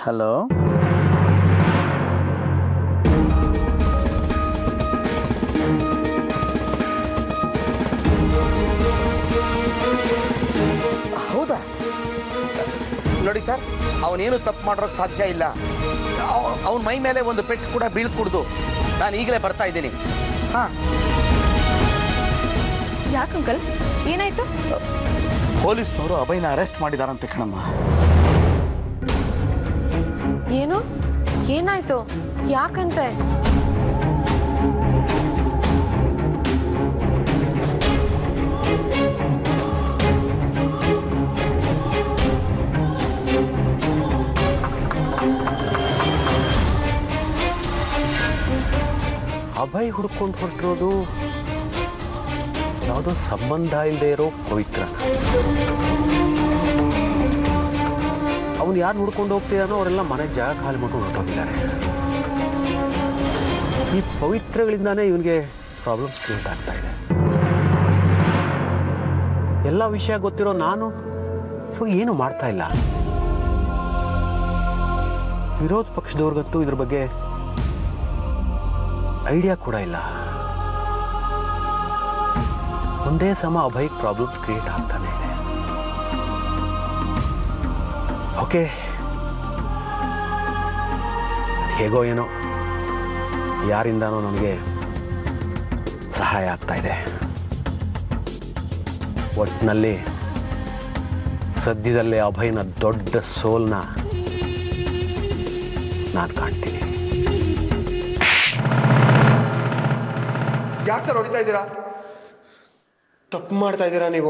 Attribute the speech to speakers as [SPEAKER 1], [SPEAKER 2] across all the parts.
[SPEAKER 1] hello ಹೌದಾ ನೋಡಿ sir ಅವನೇನು ತಪ್ಪು ಮಾಡೋಕ್ಕೆ ಸಾಧ್ಯ ಇಲ್ಲ ಅವನ ಮೈ ಮೇಲೆ ಒಂದು ಪೆಟ್ಟು ಕೂಡ ಬೀಳ್ಕೂಡ್ದು ನಾನು ಈಗಲೇ ಬರ್ತಾ ಇದ್ದೀನಿ ಹಾಂ
[SPEAKER 2] ಯಾಕೆ ಅಂಕಲ್ ಏನಾಯ್ತು
[SPEAKER 1] ಪೊಲೀಸ್ನವರು ಅಭಯ್ನ ಅರೆಸ್ಟ್ ಮಾಡಿದಾರಂತೆ ಕಣಮ್ಮ
[SPEAKER 3] ಏನು ಏನಾಯ್ತು ಯಾಕಂತೆ
[SPEAKER 4] ಅಭಯ್ ಹುಡ್ಕೊಂಡು ಹೊರಟಿರೋದು ಯಾವುದೋ ಸಂಬಂಧ ಇಲ್ಲದೆ ಇರೋ ಪವಿತ್ರ ಅವನು ಯಾರು ಹುಡ್ಕೊಂಡು ಹೋಗ್ತಿದಾನೋ ಅವರೆಲ್ಲ ಮನೆ ಜಾಗ ಖಾಲಿ ಮಾಡ್ಕೊಂಡು ಹೊರಟೋಗಿದ್ದಾರೆ ಈ ಪವಿತ್ರಗಳಿಂದಾನೇ ಇವನಿಗೆ ಪ್ರಾಬ್ಲಮ್ಸ್ ಕ್ರಿಯೇಟ್ ಆಗ್ತಾ ಇದೆ ಎಲ್ಲ ವಿಷಯ ಗೊತ್ತಿರೋ ನಾನು ಇವಾಗ ಏನು ಮಾಡ್ತಾ ಇಲ್ಲ ವಿರೋಧ ಪಕ್ಷದವ್ರಿಗಂತೂ ಇದ್ರ ಬಗ್ಗೆ ಐಡಿಯಾ ಕೂಡ ಇಲ್ಲ ಒಂದೇ ಸಮ ಅಭಯ್ ಪ್ರಾಬ್ಲಮ್ಸ್ ಕ್ರಿಯೇಟ್ ಆಗ್ತಾನೆ ಇದೆ ಓಕೆ ಹೇಗೋ ಏನೋ ಯಾರಿಂದಾನೋ ನನಗೆ ಸಹಾಯ ಆಗ್ತಾ ಇದೆ ಒಟ್ಟಿನಲ್ಲಿ ಸದ್ಯದಲ್ಲೇ ಅಭಯ್ನ ದೊಡ್ಡ ಸೋಲ್ನ ನಾನು ಕಾಣ್ತೀನಿ
[SPEAKER 5] ಯಾಕೆ ಸರ್ ಹೊಡಿತಾ ಇದ್ದೀರಾ ತಪ್ಪು ಮಾಡ್ತಾ ಇದ್ದೀರಾ ನೀವು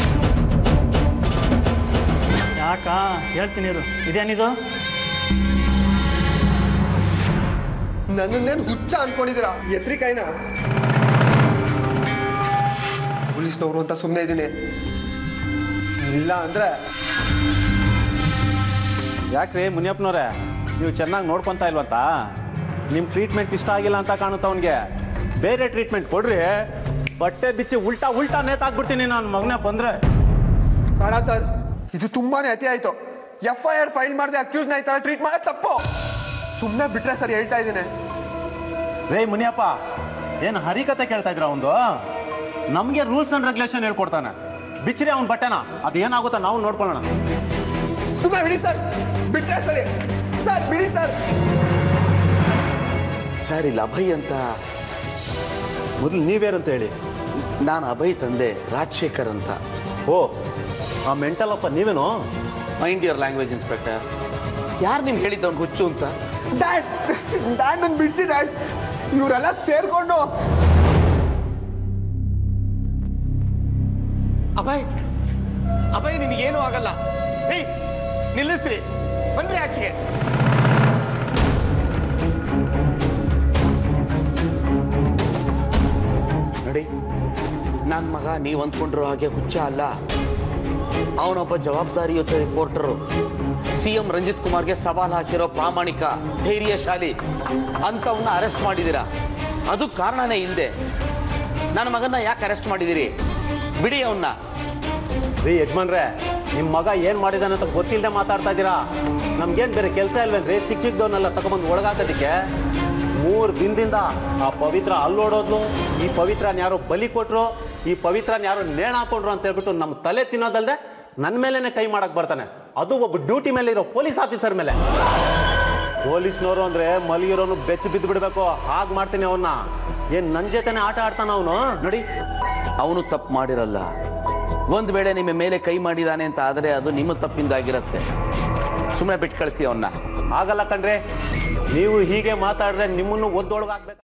[SPEAKER 6] ಯಾಕ ಹೇಳ್ತೀನಿ ಇರು ಇದೇನಿದು
[SPEAKER 5] ನನ್ನನ್ನೇನು ಹುಚ್ಚ ಅನ್ಕೊಂಡಿದ್ದೀರಾ ಎತ್ರಿಕಾಯಿನ ಪೊಲೀಸ್ನವರು ಅಂತ ಸುಮ್ಮನೆ ಇದ್ದೀನಿ ಇಲ್ಲ ಅಂದ್ರೆ
[SPEAKER 7] ಯಾಕ್ರಿ ಮುನಿಯಪ್ಪನವ್ರೆ ನೀವು ಚೆನ್ನಾಗಿ ನೋಡ್ಕೊಂತ ಇಲ್ವಂತ ನಿಮ್ಮ ಟ್ರೀಟ್ಮೆಂಟ್ ಇಷ್ಟ ಆಗಿಲ್ಲ ಅಂತ ಕಾಣುತ್ತೆ ಅವನಿಗೆ ಬೇರೆ ಟ್ರೀಟ್ಮೆಂಟ್ ಕೊಡ್ರಿ ಬಟ್ಟೆ ಬಿಚ್ಚಿ ಉಲ್ಟಾ ಉಲ್ಟಾ ನೇತಾಕ್ಬಿಡ್ತೀನಿ ನಾನು ಮಗನೇ ಬಂದ್ರೆ
[SPEAKER 5] ಬೇಡ ಸರ್ ಇದು ತುಂಬಾನೇ ಅತಿ ಆಯ್ತು ಎಫ್ ಐ ಆರ್ ಫೈಲ್ ಮಾಡದೆ ಅಕ್ಯೂಸ್ನ ಈ ಥರ ಟ್ರೀಟ್ ಮಾಡೋದು ತಪ್ಪು ಸುಮ್ಮನೆ ಬಿಟ್ರೆ ಸರ್ ಹೇಳ್ತಾ ಇದ್ದೀನಿ
[SPEAKER 7] ರೇ ಮುನಿಯಪ್ಪ ಏನು ಹರಿಕತೆ ಕೇಳ್ತಾ ಇದ್ರ ಒಂದು ನಮಗೆ ರೂಲ್ಸ್ ಅಂಡ್ ರೆಗ್ಯುಲೇಷನ್ ಹೇಳ್ಕೊಡ್ತಾನೆ ಬಿಚ್ಚಿರಿ ಅವ್ನ ಬಟ್ಟೆನ ಅದು ಏನಾಗುತ್ತೋ ನಾವು ನೋಡ್ಕೊಳ್ಳೋಣ
[SPEAKER 5] ಸುಮ್ಮನೆ ಬಿಡಿ ಸರ್ ಬಿಟ್ರೆ ಸರಿ ಸರ್ ಬಿಡಿ ಸರ್
[SPEAKER 1] ಸರ್ ಇಲ್ಲಿ ಅಭಯ್ ಅಂತ
[SPEAKER 7] ಮೊದಲು ನೀವೇರಂತ ಹೇಳಿ
[SPEAKER 1] ನಾನು ಅಭಯ್ ತಂದೆ ರಾಜಶೇಖರ್ ಅಂತ
[SPEAKER 7] ಓ ಆ ಮೆಂಟಲ್ ಅಪ್ಪ ನೀವೇನೋ
[SPEAKER 1] ಮೈಂಡ್ ಯುವರ್ ಲ್ಯಾಂಗ್ವೇಜ್ ಇನ್ಸ್ಪೆಕ್ಟರ್ ಯಾರು ನಿಮ್ಗೆ ಹೇಳಿದ್ದವ್ನು ಹುಚ್ಚು ಅಂತ
[SPEAKER 5] ಡ್ಯಾಡ್ ಡ್ಯಾಡ್ ನನ್ ಬಿಡಿಸಿ ಡ್ಯಾಡ್ ಇವರೆಲ್ಲ ಸೇರ್ಕೊಂಡು
[SPEAKER 1] ಅಭಯ್ ಅಭಯ್ ನಿನಗೇನು ಆಗಲ್ಲ ಏಯ್ ನಿಲ್ಲಿಸ್ರಿ ಬಂದ್ರೆ ಆಚೆಗೆ ನೋಡಿ ನನ್ನ ಮಗ ನೀವು ಅಂದ್ಕೊಂಡಿರೋ ಹಾಗೆ ಹುಚ್ಚ ಅಲ್ಲ ಅವನೊಬ್ಬ ಜವಾಬ್ದಾರಿಯುತ ರಿಪೋರ್ಟರು ಸಿ ಎಂ ರಂಜಿತ್ ಕುಮಾರ್ಗೆ ಸವಾಲ್ ಹಾಕಿರೋ ಪ್ರಾಮಾಣಿಕ ಧೈರ್ಯಶಾಲಿ ಅಂತವನ್ನ ಅರೆಸ್ಟ್ ಮಾಡಿದ್ದೀರಾ ಅದು ಕಾರಣನೇ ಇಲ್ಲದೆ ನನ್ನ ಮಗನ್ನ ಯಾಕೆ ಅರೆಸ್ಟ್ ಮಾಡಿದಿರಿ ಬಿಡಿ ಅವನ್ನ
[SPEAKER 7] ರೀ ಯಜಮಾನ್ರೆ ನಿಮ್ಮ ಮಗ ಏನು ಮಾಡಿದಾನೆ ಅಂತ ಗೊತ್ತಿಲ್ಲದೆ ಮಾತಾಡ್ತಾ ಇದ್ದೀರಾ ನಮ್ಗೇನು ಬೇರೆ ಕೆಲಸ ಇಲ್ವೇನ್ರಿ ಸಿಕ್ಕ ಸಿಕ್ದವನ್ನೆಲ್ಲ ತಗೊಂಬಂದು ಒಳಗಾಕೋದಕ್ಕೆ ಮೂರು ದಿನದಿಂದ ಆ ಪವಿತ್ರ ಅಲ್ಲೋಡೋದ್ಲು ಈ ಪವಿತ್ರನ ಯಾರೋ ಬಲಿ ಕೊಟ್ರು ಈ ಪವಿತ್ರನ ಯಾರೋ ನೇಣ ಹಾಕೊಂಡ್ರು ಅಂತ ಹೇಳ್ಬಿಟ್ಟು ನಮ್ಮ ತಲೆ ತಿನ್ನೋದಲ್ದೆ ನನ್ನ ಮೇಲೇನೆ ಕೈ ಮಾಡಕ್ ಬರ್ತಾನೆ ಅದು ಒಬ್ಬ ಡ್ಯೂಟಿ ಮೇಲೆ ಇರೋ ಪೊಲೀಸ್ ಆಫೀಸರ್ ಮೇಲೆ ಪೊಲೀಸ್ನವರು ಅಂದ್ರೆ ಮಲಗಿರೋನು ಬೆಚ್ಚ ಬಿದ್ದು ಬಿಡ್ಬೇಕು ಹಾಗೆ ಮಾಡ್ತೀನಿ ಅವನ್ನ ಏನ್ ನನ್ನ ಜೊತೆನೆ ಆಟ ಆಡ್ತಾನ ಅವನು
[SPEAKER 1] ನೋಡಿ ಅವನು ತಪ್ಪು ಮಾಡಿರಲ್ಲ ಒಂದು ವೇಳೆ ನಿಮ್ಮ ಮೇಲೆ ಕೈ ಮಾಡಿದಾನೆ ಅಂತ ಆದರೆ ಅದು ನಿಮ್ಮ ತಪ್ಪಿಂದಾಗಿರುತ್ತೆ ಸುಮ್ಮನೆ ಬಿಟ್ಟು ಕಳಿಸಿ ಅವನ್ನ
[SPEAKER 7] ಆಗಲ್ಲ ಕಣ್ರೆ ನೀವು ಹೀಗೆ ಮಾತಾಡಿದ್ರೆ ನಿಮ್ಮನ್ನು ಒದ್ದೊಳಗಾಗ್ಬೇಕು